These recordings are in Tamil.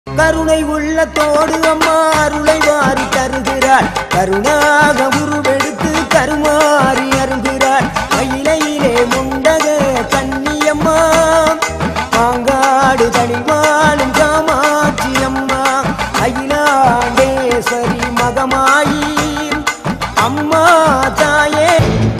கருணை உள்ளத்தோடு அம்மா அருளை வாரி தருகிறாள் கருணாக உருவெடுத்து கருமாறி அருகிறாள் மயிலையிலே முண்டக கன்னியம்மா மாங்காடு தனிவாளும் காமாட்சி அம்மா அகிலாண்டேஸ்வரி மகமாயி அம்மா தாயே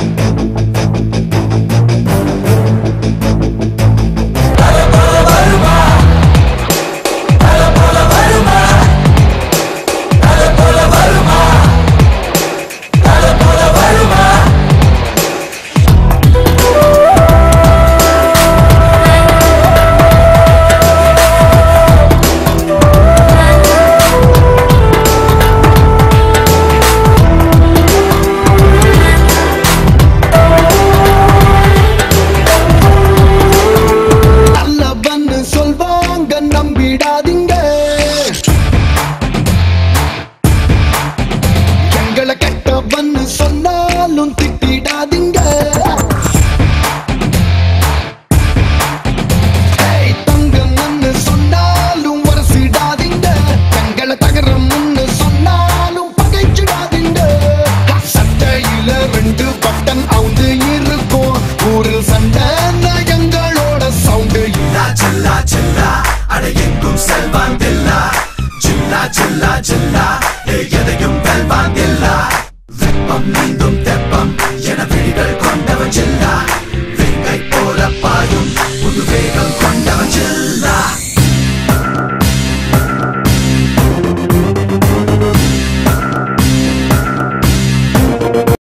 நல்லவன்னு சொல்வாங்க நம்பிடாதீங்க எங்களை கெட்டவன்னு சொன்னாலும் திட்டிடாதீங்க ஏய், தங்கம்னு சொன்னாலும் வரசிடாதீங்க எங்களை தகரம்னு சொன்னாலும் பகைச்சிடாதீங்க சட்டையில ரெண்டு பட்டன் அவுந்து இருக்கும் ஊரில் சண்டை எங்களோட சவுண்டு சில்லா சில்லா சில்லா அட எங்கும் செல்வாந்தில்லா சில்லா சில்லா சில்லா ஏ எதையும் வெல்வாந்தில்லா வெப்பம் நீந்தும் தெப்பம் எனவே